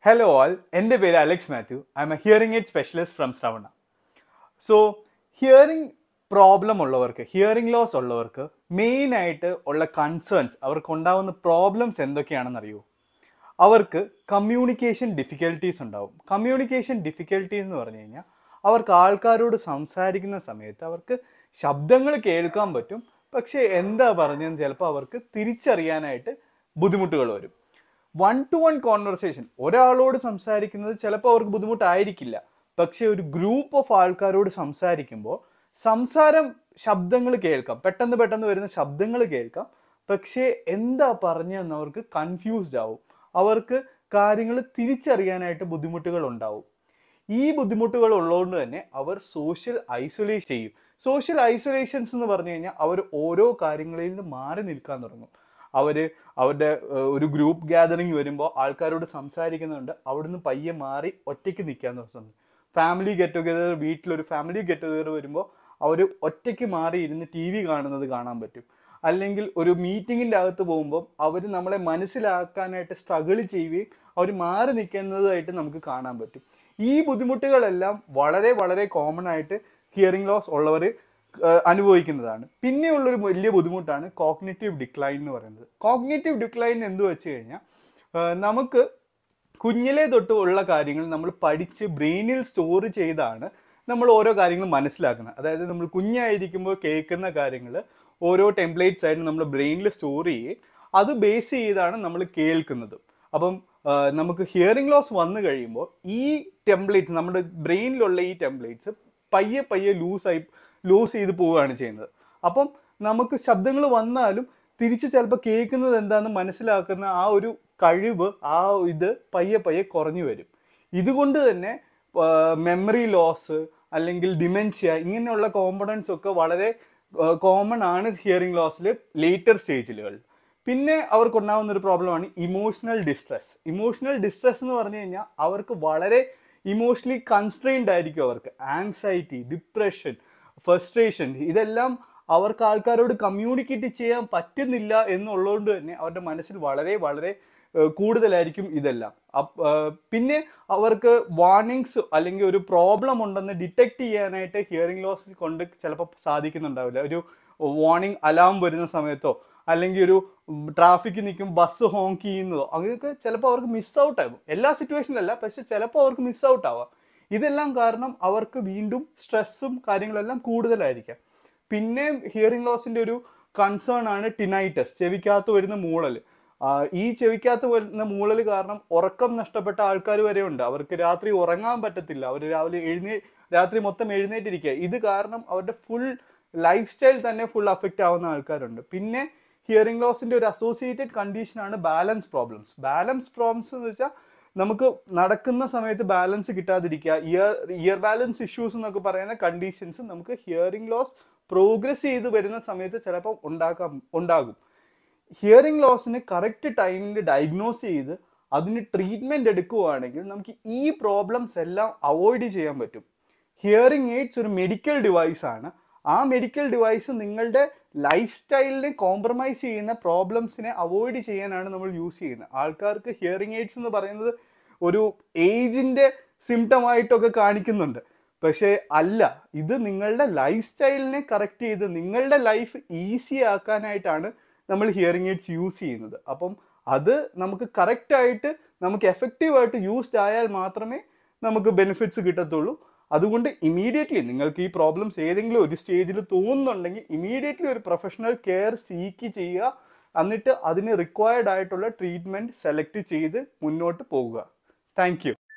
hello all എൻ്റെ പേര് Alex Mathew I am a hearing aid specialist from Shravana so hearing problem ഉള്ളവർക്ക് hearing loss ഉള്ളവർക്ക് main ആയിട്ട് ഉള്ള കൺസേൺസ് അവർക്ക് ഉണ്ടാവുന്ന പ്രോബ്ലംസ് എന്തൊക്കെയാണെന്ന് അറിയൂ അവർക്ക് കമ്മ്യൂണിക്കേഷൻ ഡിഫിക്കൽട്ടീസ് ഉണ്ടാവും കമ്മ്യൂണിക്കേഷൻ ഡിഫിക്കൽട്ടി എന്ന് പറഞ്ഞു കഴിഞ്ഞാൽ അവർക്ക് ആൾക്കാരോട് സംസാരിക്കുന്ന സമയത്ത് അവർക്ക് ശബ്ദങ്ങൾ കേൾക്കാൻ പറ്റും പക്ഷേ എന്താ പറഞ്ഞതെന്ന് ചിലപ്പോൾ അവർക്ക് തിരിച്ചറിയാനായിട്ട് ബുദ്ധിമുട്ടുകൾ വരും വൺ ടു വൺ കോൺവെർസേഷൻ ഒരാളോട് സംസാരിക്കുന്നത് ചിലപ്പോൾ അവർക്ക് ബുദ്ധിമുട്ടായിരിക്കില്ല പക്ഷേ ഒരു ഗ്രൂപ്പ് ഓഫ് ആൾക്കാരോട് സംസാരിക്കുമ്പോൾ സംസാരം ശബ്ദങ്ങൾ കേൾക്കാം പെട്ടെന്ന് പെട്ടെന്ന് വരുന്ന ശബ്ദങ്ങൾ കേൾക്കാം പക്ഷേ എന്താ പറഞ്ഞതെന്ന് അവർക്ക് കൺഫ്യൂസ്ഡ് ആവും അവർക്ക് കാര്യങ്ങൾ തിരിച്ചറിയാനായിട്ട് ബുദ്ധിമുട്ടുകൾ ഉണ്ടാവും ഈ ബുദ്ധിമുട്ടുകൾ ഉള്ളതുകൊണ്ട് തന്നെ അവർ സോഷ്യൽ ഐസൊലേഷൻ ചെയ്യും സോഷ്യൽ ഐസൊലേഷൻസ് എന്ന് പറഞ്ഞു കഴിഞ്ഞാൽ അവർ ഓരോ കാര്യങ്ങളിൽ നിന്ന് മാറി നിൽക്കാൻ തുടങ്ങും അവർ അവരുടെ ഏഹ്, ഒരു ഗ്രൂപ്പ് ഗ്യാതറിങ് വരുമ്പോൾ ആൾക്കാരോട് സംസാരിക്കുന്നുണ്ട് അവിടുന്ന് പയ്യെ മാറി ഒറ്റയ്ക്ക് നിൽക്കാൻ തുടങ്ങും ഫാമിലി ഗെറ്റ് ടുഗെദർ വീട്ടിലൊരു ഫാമിലി ഗെറ്റ് ടുഗെദർ വരുമ്പോൾ അവർ ഒറ്റയ്ക്ക് മാറി ഇരുന്ന് ടി വി കാണുന്നത് കാണാൻ പറ്റും അല്ലെങ്കിൽ ഒരു മീറ്റിങ്ങിൻ്റെ അകത്ത് പോകുമ്പോൾ അവർ നമ്മളെ മനസ്സിലാക്കാനായിട്ട് സ്ട്രഗിൾ ചെയ്യുകയും അവർ മാറി നിൽക്കുന്നതായിട്ട് നമുക്ക് കാണാൻ പറ്റും ഈ ബുദ്ധിമുട്ടുകളെല്ലാം വളരെ വളരെ കോമൺ ആയിട്ട് ഹിയറിംഗ് ലോസ് ഉള്ളവർ അനുഭവിക്കുന്നതാണ് പിന്നെയുള്ളൊരു വലിയ ബുദ്ധിമുട്ടാണ് കോഗ്നേറ്റീവ് ഡിക്ലൈൻ എന്ന് പറയുന്നത് കോഗ്നേറ്റീവ് ഡിക്ലൈൻ എന്ത് വെച്ച് കഴിഞ്ഞാൽ ആ, നമുക്ക് കുഞ്ഞിലെ തൊട്ട് ഉള്ള കാര്യങ്ങൾ നമ്മൾ പഠിച്ച് ബ്രെയിനിൽ സ്റ്റോർ ചെയ്താണ് നമ്മൾ ഓരോ കാര്യങ്ങൾ മനസ്സിലാക്കുന്നത് അതായത് നമ്മൾ കുഞ്ഞായിരിക്കുമ്പോൾ കേൾക്കുന്ന കാര്യങ്ങൾ ഓരോ ടെംപ്ലേറ്റ്സ് ആയിട്ട് നമ്മൾ ബ്രെയിനിൽ സ്റ്റോർ ചെയ്യുകയും അത് ബേസ് ചെയ്താണ് നമ്മൾ കേൾക്കുന്നത് അപ്പം ആ, നമുക്ക് ഹിയറിംഗ് ലോസ് വന്നു കഴിയുമ്പോൾ ഈ ടെംപ്ലേറ്റ് നമ്മുടെ ബ്രെയിനിലുള്ള ഈ ടെംപ്ലേറ്റ്സ് പയ്യെ പയ്യെ ലൂസായി ലൂസ് ചെയ്ത് പോവുകയാണ് ചെയ്യുന്നത് അപ്പം നമുക്ക് ശബ്ദങ്ങൾ വന്നാലും തിരിച്ച് ചിലപ്പോൾ കേൾക്കുന്നത് എന്താണെന്ന് മനസ്സിലാക്കുന്ന ആ ഒരു കഴിവ് ആ ഇത് പയ്യെ പയ്യെ കുറഞ്ഞു വരും ഇതുകൊണ്ട് തന്നെ മെമ്മറി ലോസ് അല്ലെങ്കിൽ ഡിമെൻഷ്യ ഇങ്ങനെയുള്ള കോമ്പണൻസ് ഒക്കെ വളരെ കോമൺ ആണ് ഹിയറിംഗ് ലോസിൽ ലേറ്റർ സ്റ്റേജിലുകൾ പിന്നെ അവർക്കുണ്ടാകുന്ന ഒരു പ്രോബ്ലമാണ് ഇമോഷണൽ ഡിസ്ട്രെസ് ഇമോഷണൽ ഡിസ്ട്രെസ് എന്ന് പറഞ്ഞു കഴിഞ്ഞാൽ അവർക്ക് വളരെ ഇമോഷണലി കൺസ്ട്രെയിൻഡ് ആയിരിക്കും അവർക്ക് ആങ്സൈറ്റി ഡിപ്രഷൻ ഫ്രസ്ട്രേഷൻ ഇതെല്ലാം അവർക്ക് ആൾക്കാരോട് കമ്മ്യൂണിക്കേറ്റ് ചെയ്യാൻ പറ്റുന്നില്ല എന്നുള്ളതുകൊണ്ട് തന്നെ അവരുടെ മനസ്സിൽ വളരെ വളരെ ഏഹ്, കൂടുതലായിരിക്കും ഇതെല്ലാം അപ്പ്- ഏഹ്, പിന്നെ അവർക്ക് വാർണിങ്സ് അല്ലെങ്കിൽ ഒരു പ്രോബ്ലം ഉണ്ടെന്ന് ഡിറ്റക്ട് ചെയ്യാനായിട്ട് ഹിയറിംഗ് ലോസ് കൊണ്ട് ചിലപ്പോൾ സാധിക്കുന്നുണ്ടാവില്ല ഒരു വാർണിംഗ് അലാം വരുന്ന സമയത്തോ അല്ലെങ്കിൽ ഒരു ട്രാഫിക്കിൽ നിൽക്കും ബസ് ഹോങ്ക് ചെയ്യുന്നതോ അങ്ങനെയൊക്കെ ചിലപ്പോൾ അവർക്ക് മിസ് ഔട്ട് ആകും എല്ലാ സിറ്റുവേഷനിലല്ല പക്ഷെ ചിലപ്പോൾ അവർക്ക് മിസ് ഔട്ട് ആവാം ഇതെല്ലാം കാരണം അവർക്ക് വീണ്ടും സ്ട്രെസ്സും കാര്യങ്ങളെല്ലാം കൂടുതലായിരിക്കാം പിന്നെ ഹിയറിംഗ് ലോസിന്റെ ഒരു കൺസേൺ ആണ് ടിനൈറ്റസ് ചെവിക്കകത്ത് വരുന്ന മൂളൽ ഈ ചെവിക്കകത്ത് വരുന്ന മൂളൽ കാരണം ഉറക്കം നഷ്ടപ്പെട്ട ആൾക്കാർ വരെ ഉണ്ട് അവർക്ക് രാത്രി ഉറങ്ങാൻ പറ്റത്തില്ല അവർ രാവിലെ എഴുന്നേ രാത്രി മൊത്തം എഴുന്നേറ്റിരിക്കുക ഇത് കാരണം അവരുടെ ഫുൾ ലൈഫ് സ്റ്റൈൽ തന്നെ ഫുൾ അഫക്റ്റ് ആവുന്ന ആൾക്കാരുണ്ട് പിന്നെ ഹിയറിംഗ് ലോസിന്റെ ഒരു അസോസിയേറ്റഡ് കണ്ടീഷനാണ് ബാലൻസ് പ്രോബ്ലംസ് ബാലൻസ് പ്രോബ്ലംസ് എന്ന് വെച്ചാൽ നമുക്ക് നടക്കുന്ന സമയത്ത് ബാലൻസ് കിട്ടാതിരിക്കുക ഇയർ ഇയർ ബാലൻസ് ഇഷ്യൂസ് എന്നൊക്കെ പറയുന്ന കണ്ടീഷൻസ് നമുക്ക് ഹിയറിംഗ് ലോസ് പ്രോഗ്രസ് ചെയ്ത് വരുന്ന സമയത്ത് ചിലപ്പോൾ ഉണ്ടാക്കാം ഉണ്ടാകും ഹിയറിംഗ് ലോസിന് കറക്റ്റ് ടൈമിൽ ഡയഗ്നോസ് ചെയ്ത് അതിന് ട്രീറ്റ്മെൻറ്റ് എടുക്കുവാണെങ്കിൽ നമുക്ക് ഈ പ്രോബ്ലംസ് എല്ലാം അവോയ്ഡ് ചെയ്യാൻ പറ്റും ഹിയറിംഗ് എയ്ഡ്സ് ഒരു മെഡിക്കൽ ഡിവൈസ് ആണ് ആ മെഡിക്കൽ ഡിവൈസ് നിങ്ങളുടെ ലൈഫ് സ്റ്റൈലിനെ കോംപ്രമൈസ് ചെയ്യുന്ന പ്രോബ്ലംസിനെ അവോയ്ഡ് ചെയ്യാനാണ് നമ്മൾ യൂസ് ചെയ്യുന്നത് ആൾക്കാർക്ക് ഹിയറിംഗ് എയ്ഡ്സ് എന്ന് പറയുന്നത് ഒരു ഏജിൻ്റെ സിംറ്റം ആയിട്ടൊക്കെ കാണിക്കുന്നുണ്ട് പക്ഷേ അല്ല ഇത് നിങ്ങളുടെ ലൈഫ് സ്റ്റൈലിനെ കറക്റ്റ് ചെയ്ത് നിങ്ങളുടെ ലൈഫ് ഈസി ആക്കാനായിട്ടാണ് നമ്മൾ ഹിയറിംഗ് എയ്ഡ്സ് യൂസ് ചെയ്യുന്നത് അപ്പം അത് നമുക്ക് കറക്റ്റായിട്ട് നമുക്ക് എഫക്റ്റീവായിട്ട് യൂസ്ഡ് ആയാൽ മാത്രമേ നമുക്ക് ബെനിഫിറ്റ്സ് കിട്ടത്തുള്ളൂ അതുകൊണ്ട് ഇമീഡിയറ്റ്ലി നിങ്ങൾക്ക് ഈ പ്രോബ്ലംസ് ഏതെങ്കിലും ഒരു സ്റ്റേജിൽ തോന്നുന്നുണ്ടെങ്കിൽ ഇമീഡിയറ്റ്ലി ഒരു പ്രൊഫഷണൽ കെയർ സീക്ക് ചെയ്യുക എന്നിട്ട് അതിന് റിക്വയർഡ് ആയിട്ടുള്ള ട്രീറ്റ്മെൻറ്റ് സെലക്ട് ചെയ്ത് മുന്നോട്ട് പോകുക താങ്ക്